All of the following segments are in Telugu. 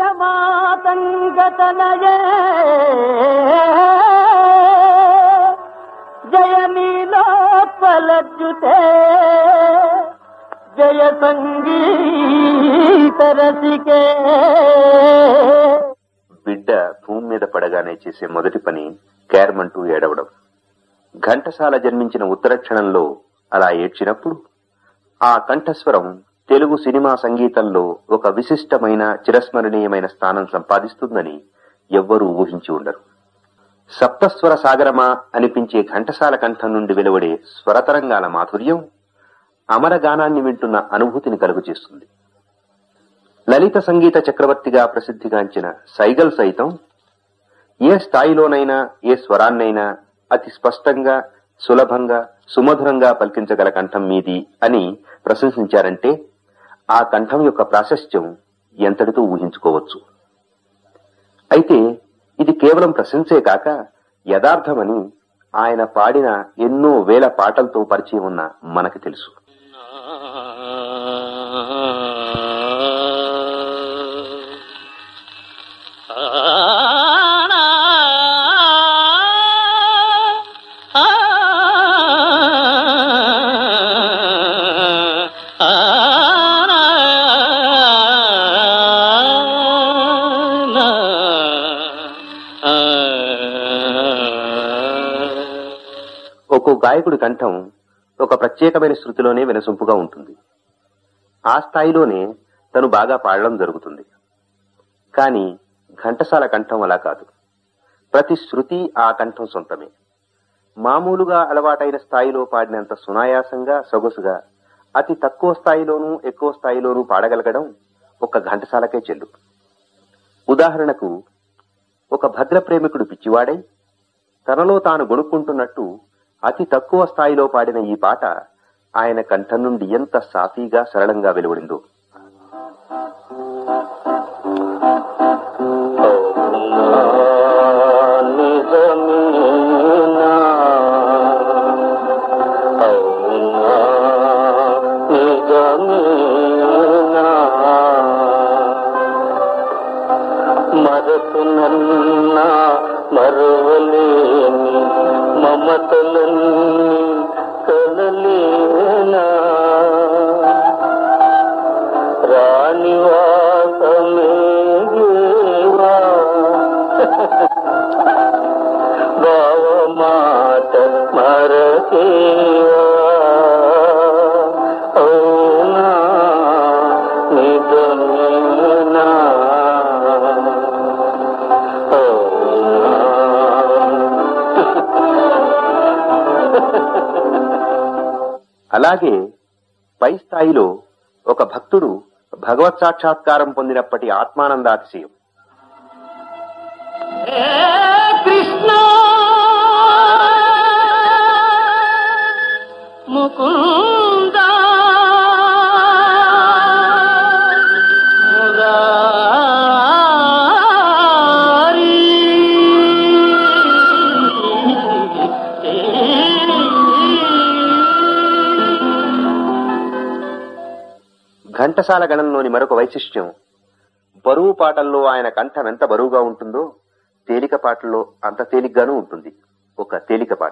మాతంగతనయే జయ నీలోత్పలజ్జుతే జయ సంగీత రసికే బిడ్డ భూమి మీద పడగానే చేసే మొదటి పని కేర్మంటూ ఏడవడం ఘంటసాల జన్మించిన ఉత్తర క్షణంలో అలా ఏడ్చినప్పుడు ఆ కంఠస్వరం తెలుగు సినిమా సంగీతంలో ఒక విశిష్టమైన చిరస్మరణీయమైన స్థానం సంపాదిస్తుందని ఎవ్వరూ ఊహించి ఉండరు సప్తస్వర సాగరమా అనిపించే ఘంటసాల కంఠం నుండి వెలువడే స్వరతరంగాల మాధుర్యం అమర గానాన్ని వింటున్న అనుభూతిని కలుగు చేస్తుంది లలిత సంగీత చక్రవర్తిగా ప్రసిద్ధిగాంచిన సైగల్ సైతం ఏ స్థాయిలోనైనా ఏ స్వరాన్నైనా అతి స్పష్టంగా సులభంగా సుమధురంగా పలికించగల కంఠం మీది అని ప్రశంసించారంటే ఆ కంఠం యొక్క ప్రాశస్త్యం ఎంతటితో ఊహించుకోవచ్చు అయితే ఇది కేవలం ప్రశంసే కాక యథార్థమని ఆయన పాడిన ఎన్నో వేల పాటలతో పరిచయం ఉన్న మనకి తెలుసు ఒక్కో గాయకుడి కంఠం ఒక ప్రత్యేకమైన శృతిలోనే వినసొంపుగా ఉంటుంది ఆ స్థాయిలోనే తను బాగా పాడడం జరుగుతుంది కానీ ఘంటసాల కంఠం అలా కాదు ప్రతి శృతి ఆ కంఠం సొంతమే మామూలుగా అలవాటైన స్థాయిలో పాడినంత సునాయాసంగా సొగసుగా అతి తక్కువ స్థాయిలోనూ ఎక్కువ స్థాయిలోనూ పాడగలగడం ఒక ఘంటసాలకే చెల్లు ఉదాహరణకు ఒక భద్ర ప్రేమికుడు పిచ్చివాడై తనలో తాను గొనుక్కుంటున్నట్టు అతి తక్కువ స్థాయిలో పాడిన ఈ పాట ఆయన కంఠం నుండి ఎంత సాఫీగా సరళంగా వెలువడిందో మరతునన్నా మరవలేని మమతలన్నీ కలలేనా రాణివాసమేవా భావమాట మరకేవా అవునా నిజమేనా అలాగే పై స్థాయిలో ఒక భక్తుడు భగవత్ సాక్షాత్కారం పొందినప్పటి ఆత్మానందాతిశయం కృష్ణ ముకుంద మురారి ఘంటసాల గణంలోని మరొక వైశిష్ట్యం బరువు పాటల్లో ఆయన కంఠం ఎంత బరువుగా ఉంటుందో తేలిక పాటల్లో అంత తేలిగ్గానూ ఉంటుంది ఒక తేలిక పాట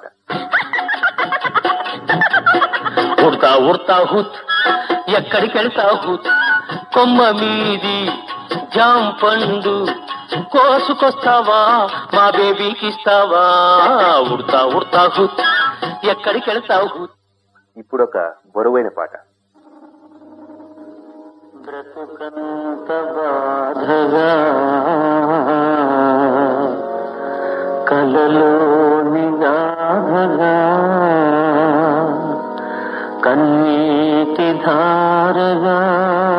ఉడతా ఉడతా హుత్ ఎక్కడికెళ్తా హుత్ కొమ్మ మీది జాం పండు కోసుకొస్తావా మా బేబీకి ఇస్తావా ఉడతా ఉడతా హుత్ ఎక్కడికెళ్తావు హుత్ ఇప్పుడు ఒక బరువైన పాట బ్రతుకంత బాధగా కలలోని గాథగా కన్నీటి ధారగా